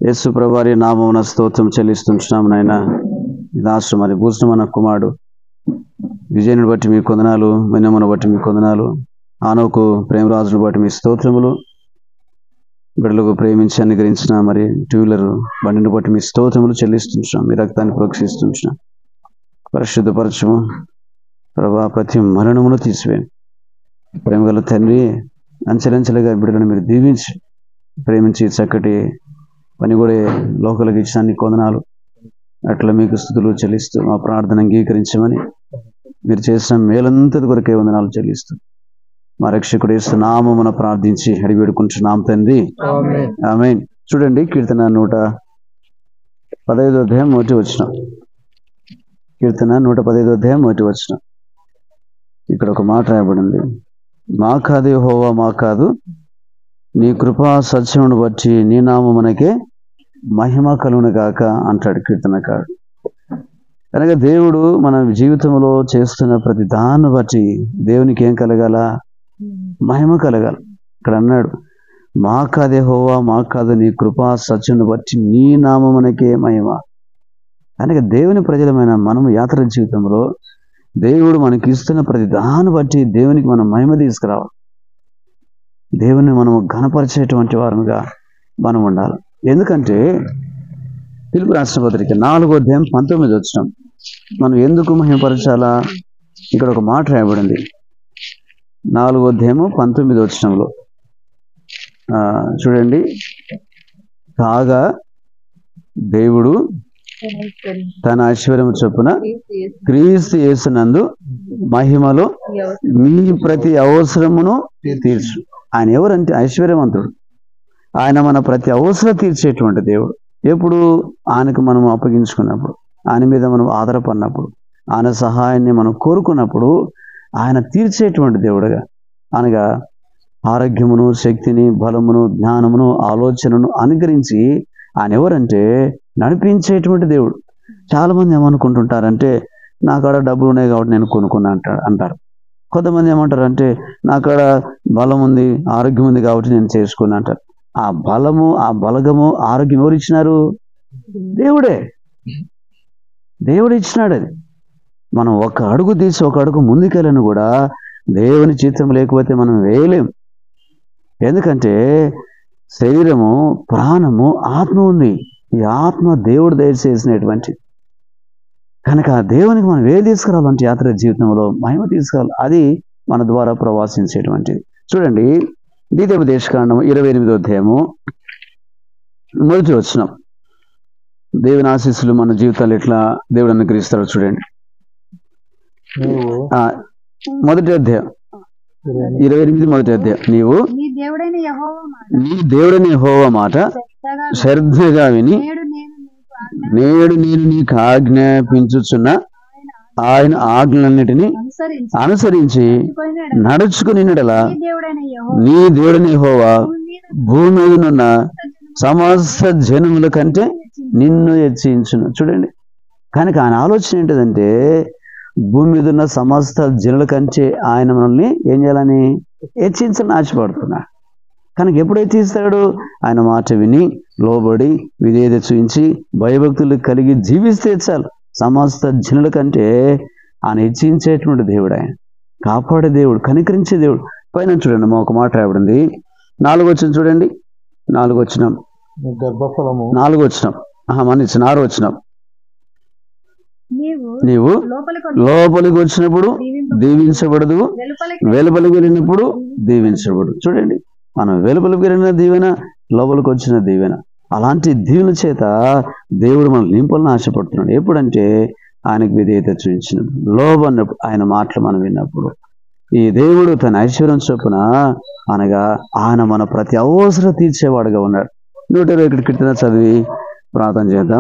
యేసు ప్రభారి నామమున స్తోత్రం చెల్లిస్తుంటున్నాము నాయన దాసు మరి భూషణ కుమారుడు విజయనుడు బట్టి మీ కొందనాలు వినమును బట్టి మీ కొందనాలు ఆనోకు ప్రేమరాజును బట్టి మీ స్తోత్రములు బిడ్డలకు ప్రేమించి అనుగ్రహించిన మరి టూ వీలర్ బండిని బట్టి మీ స్తోత్రములు చెల్లిస్తుంటున్నాం మీ రక్తాన్ని ప్రోక్షిస్తుంటున్నాం పరిశుద్ధపరచము ప్రభా ప్రతి మరణమును తీసివేయండి ప్రేమగల తండ్రి అంచెలంచెలుగా బిడ్డలను మీరు దీవించి ప్రేమించి చక్కటి పని కూడా లోకలకు ఇచ్చిన అన్ని కొందనాలు అట్లా మీకు స్థుతులు చెల్లిస్తూ మా ప్రార్థన అంగీకరించమని మీరు చేసిన మేలంతటి కొరకే వందనాలు చెల్లిస్తూ మా రక్షకుడు వేస్తూ నామమున ప్రార్థించి అడిగి వేడుకుంటున్నాం తండ్రి ఆమేన్. ఆమె చూడండి కీర్తన నూట పదహైదో అధ్యాయం మొదటి వచ్చిన కీర్తన నూట పదహైదో అధ్యాయం మొదటి వచ్చిన ఇక్కడ ఒక మాట రాయబడింది మా కాదు హోవా మా కాదు నీ కృపా సత్యమును బట్టి నీ నామమునకే మహిమ కలుగును గాక అంటాడు కీర్తనకాడు కనుక దేవుడు మన జీవితంలో చేస్తున్న ప్రతి దాన్ని బట్టి దేవునికి ఏం కలగాల మహిమ కలగాలి ఇక్కడ అన్నాడు మా కాదే హోవా మా కాదు నీ కృపా సత్యమును బట్టి నీ నామమునకే మహిమ కనుక దేవుని ప్రజలమైన మనము యాత్ర జీవితంలో దేవుడు మనకి ఇస్తున్న ప్రతి దాన్ని బట్టి దేవునికి మనం మహిమ తీసుకురావాలి దేవుని మనము ఘనపరిచేటువంటి వారముగా మనం ఉండాలి ఎందుకంటే పిలుపు రాష్ట్ర పత్రిక నాలుగో అధ్యాయం పంతొమ్మిది వచ్చినాం మనం ఎందుకు మహిమపరచాలా ఇక్కడ ఒక మాట రాయబడింది నాలుగో అధ్యాయము పంతొమ్మిది వచ్చినంలో చూడండి కాగా దేవుడు తన ఐశ్వర్యము చొప్పున క్రీస్తు యేసునందు మహిమలో మీ ప్రతి అవసరమును తీర్చు ఆయన ఎవరంటే ఐశ్వర్యవంతుడు ఆయన మన ప్రతి అవసరం తీర్చేటువంటి దేవుడు ఎప్పుడు ఆయనకు మనం అప్పగించుకున్నప్పుడు ఆయన మీద మనం ఆధారపడినప్పుడు ఆయన సహాయాన్ని మనం కోరుకున్నప్పుడు ఆయన తీర్చేటువంటి దేవుడుగా అనగా ఆరోగ్యమును శక్తిని బలమును జ్ఞానమును ఆలోచనను అనుగ్రహించి ఆయన ఎవరంటే నడిపించేటువంటి దేవుడు చాలా మంది ఏమనుకుంటుంటారంటే నా కాడ డబ్బులు ఉన్నాయి కాబట్టి నేను కొనుక్కున్నా అంటారు అంటారు కొంతమంది ఏమంటారు అంటే నా కాడ బలం ఉంది ఆరోగ్యం ఉంది కాబట్టి నేను చేసుకున్నా అంటారు ఆ బలము ఆ బలగము ఆరోగ్యం ఎవరు ఇచ్చినారు దేవుడే దేవుడు ఇచ్చినాడు అది మనం ఒక అడుగు తీసి ఒక అడుగు ముందుకెళ్ళను కూడా దేవుని చిత్తం లేకపోతే మనం వేయలేం ఎందుకంటే శరీరము ప్రాణము ఆత్మ ఉంది ఈ ఆత్మ దేవుడు దయచేసినటువంటి కనుక ఆ దేవునికి మనం ఏ తీసుకురావాలంటే యాత్ర జీవితంలో మహిమ తీసుకురావాలి అది మన ద్వారా ప్రవాసించేటువంటిది చూడండి ద్వితీయోపదేశకాండం ఇరవై ఎనిమిదో అధ్యాయము మొదటి వచ్చినాం దేవుని ఆశీస్సులు మన జీవితాలు ఎట్లా దేవుడు అనుగ్రహిస్తారో చూడండి నీవు ఆ, మొదటి అధ్యాయం ఇరవై ఎనిమిది మొదటి అధ్యాయం నీవు నీ దేవుడైన యెహోవా మాట నీ దేవుడని హోవ మాట శ్రద్ధగా శ్రద్ధగా విని నేడు నేను నీకు ఆజ్ఞ నేడు నేను నీకు ఆజ్ఞాపించుచున్న ఆయన ఆజ్ఞలన్నిటినీ అనుసరించి అనుసరించి నడుచుకొనిన ఎడల నడుచుకుని నెడలా నీ దేవుడైన యెహోవా నీ దేవుడని హోవా భూమి మీద భూమి మీదనున్న సమస్త సమస్త జనముల కంటే జనములను నిన్ను హెచ్చించును చూడండి కనుక ఆయన ఆలోచన ఏంటిదంటే భూమి మీద ఉన్న సమస్త జనుల కంటే ఆయన మనల్ని ఏం చేయాలని హెచ్చించని ఆశపడుతున్నాడు కనుక ఎప్పుడు హెచ్చిస్తాడు ఆయన మాట విని లోబడి విధేయత చూపించి భయభక్తులు కలిగి జీవిస్తే చాలు సమస్త జనుల కంటే ఆయన హెచ్చించేటువంటి దేవుడు ఆయన కాపాడే దేవుడు కనికరించే దేవుడు పైన చూడండి మా ఒక మాట రాబడింది నాలుగు వచ్చిన చూడండి నాలుగు వచ్చినాం నీ గర్భఫలము నాలుగు వచ్చినాం ఆహా మన్నిచ్చిన ఆరు వచ్చినాం నీవు నీవు లోపలికి లోపలికి వచ్చినప్పుడు దీవింప దీవించబడదు వెలుపలికి వెలుపలికి వెళ్ళినప్పుడు దీవించబడు చూడండి మనం వెలుపలికి వెళ్ళిన దీవెన లోపలికి వచ్చిన దీవెన అలాంటి దీవెన చేత దేవుడు మన నింపలను ఆశపడుతున్నాడు ఎప్పుడంటే ఆయనకు విధేయత చూపించినప్పుడు లోబన్నప్పుడు ఆయన మాటలు మనం విన్నప్పుడు ఈ దేవుడు తన ఐశ్వర్యం చొప్పున అనగా ఆయన మన ప్రతి అవసరం తీర్చేవాడుగా ఉన్నాడు నూట ఇరవై ఒకటి కీర్తన చదివి ప్రార్థన చేద్దాం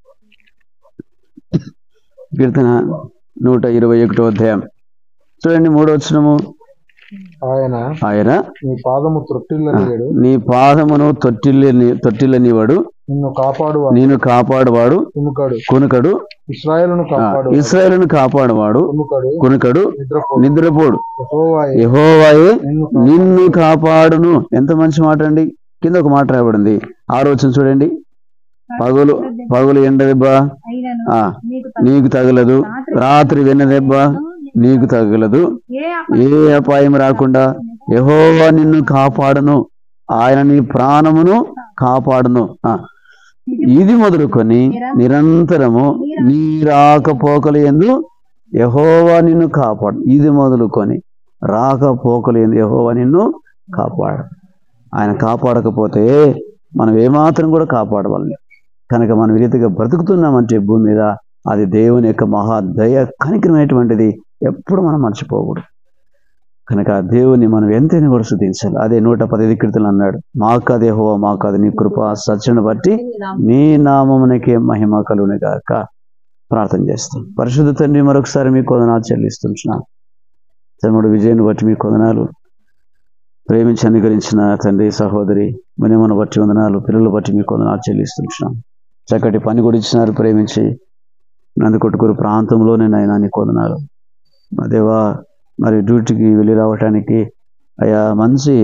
కీర్తన నూట ఇరవై ఒకటో అధ్యాయం చూడండి మూడో వచ్చినము ఆయన ఆయన నీ పాదము త్రొట్టిల్లలేడు నీ పాదమును తొట్టిల్లని తొట్టిల్లనివాడు నిన్ను కాపాడు నేను కాపాడువాడు కునుకడు కునుకడు ఇస్రాయేలును కాపాడు ఇస్రాయేలును కాపాడువాడు కునుకడు కునుకడు నిద్రపో నిద్రపోడు యెహోవాయే యెహోవాయే నిన్ను నిన్ను కాపాడును ఎంత మంచి మాట అండి కింద ఒక మాట రాయబడింది ఆలోచన చూడండి పగులు పగులు ఎండ దెబ్బ అయినను ఆ, నీకు నీకు తగలదు రాత్రి వెన్న దెబ్బ నీకు తగలదు ఏ ఏ అపాయం రాకుండా యెహోవా నిన్ను కాపాడును ఆయన నీ ప్రాణమును కాపాడును ఆ, ఇది మొదలుకొని నిరంతరము నీ రాకపోకలు ఎందు యహోవా నిన్ను కాపాడు ఇది మొదలుకొని రాకపోకలు ఎందు యహోవా నిన్ను కాపాడు ఆయన కాపాడకపోతే మనం ఏమాత్రం కూడా కాపాడవాలని కనుక మనం ఈ రీతిగా బ్రతుకుతున్నామంటే భూమి మీద అది దేవుని యొక్క మహా దయ కనికరమైనటువంటిది ఎప్పుడు మనం మర్చిపోకూడదు కనుక ఆ దేవుని మనం ఎంతైనా కూడా శుద్ధించాలి అదే నూట పదహైదు కీర్తనలు అన్నాడు మాకు అదే హో మాకు అది నీ కృప సత్యను బట్టి నీ నామమునకే మహిమ కలుగును గాక ప్రార్థన చేస్తాం పరిశుద్ధ తండ్రి మరొకసారి మీ కొదనాలు చెల్లిస్తున్నాను తమ్ముడు విజయను బట్టి మీ కొదనాలు ప్రేమించి అనుకరించిన తండ్రి సహోదరి మినిమను బట్టి వందనాలు పిల్లలు బట్టి మీ కొందనాలు చెల్లిస్తున్నాం చక్కటి పని కూడా ఇచ్చినారు ప్రేమించి నందుకొట్టుకూరు ప్రాంతంలోనే నాయన నీ కొందనాలు మా దేవా మరి డ్యూటీకి వెళ్ళి రావటానికి అయా మంచి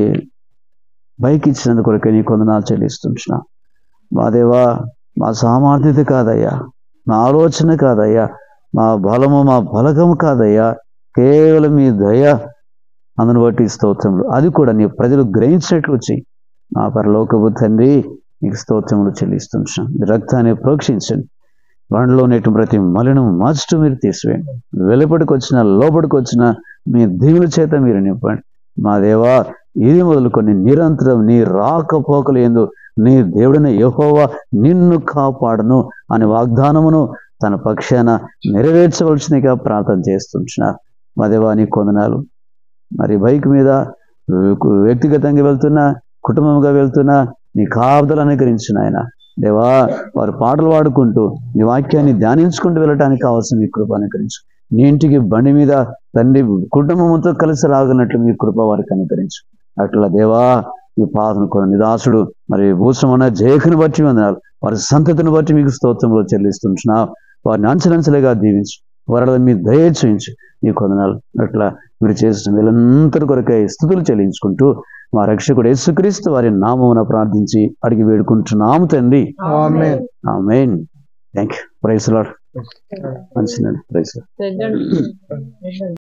బైక్ ఇచ్చినందుకు కొరకే నీ కొందనాలు చెల్లిస్తున్నా మా దేవా మా సామర్థ్యత కాదయ్యా మా ఆలోచన కాదయ్యా మా బలము మా బలగము కాదయ్యా కేవలం మీ దయ అందును బట్టి స్తోత్రములు అది కూడా నీ ప్రజలు గ్రహించినట్లు వచ్చి మా పరలోకపు తండ్రి నీకు స్తోత్రములు చెల్లిస్తున్నాం మీ రక్తాన్ని ప్రోక్షించండి బండలో నేటి ప్రతి మలినం మార్చడం మీరు తీసివేయండి వెలుపడికి వచ్చిన లోపలికి వచ్చిన మీ దీవుల చేత మీరు నింపండి మా దేవా ఇది మొదలుకొని నిరంతరం నీ రాకపోకలు ఏందో నీ దేవుడిన యెహోవా నిన్ను కాపాడును అనే వాగ్దానమును తన పక్షాన నెరవేర్చవలసినగా ప్రార్థన చేస్తుంటున్నారు మా దేవా నీ కొందనాలు మరి బైక్ మీద వ్యక్తిగతంగా వెళ్తున్నా కుటుంబంగా వెళ్తున్నా నీ కాపుదలు అనుకరించిన ఆయన దేవా వారు పాటలు పాడుకుంటూ నీ వాక్యాన్ని ధ్యానించుకుంటూ వెళ్ళటానికి కావాల్సిన మీ కృప అనుకరించు నీ ఇంటికి బండి మీద తండ్రి కుటుంబంతో కలిసి రాగనట్లు మీ కృప వారికి అనుకరించు అట్లా దేవా మీ పాదను కొన్ని నిదాసుడు మరి భూషమన్న జయకుని బట్టి వందనాలు వారి సంతతిని బట్టి మీకు స్తోత్రంలో చెల్లిస్తుంటున్నా వారిని అంచనంచలేగా దీవించు వారి మీ దయ చూయించు ఈ కొందనాలు అట్లా మీరు చేసిన వీళ్ళంతటి కొరకై స్థుతులు చెల్లించుకుంటూ మా రక్షకుడు యేసుక్రీస్తు వారి నామమున ప్రార్థించి అడిగి వేడుకుంటున్నాము తండ్రి amen. Amen thank you praise lord మంచిదండి ప్రైస్ తెగండి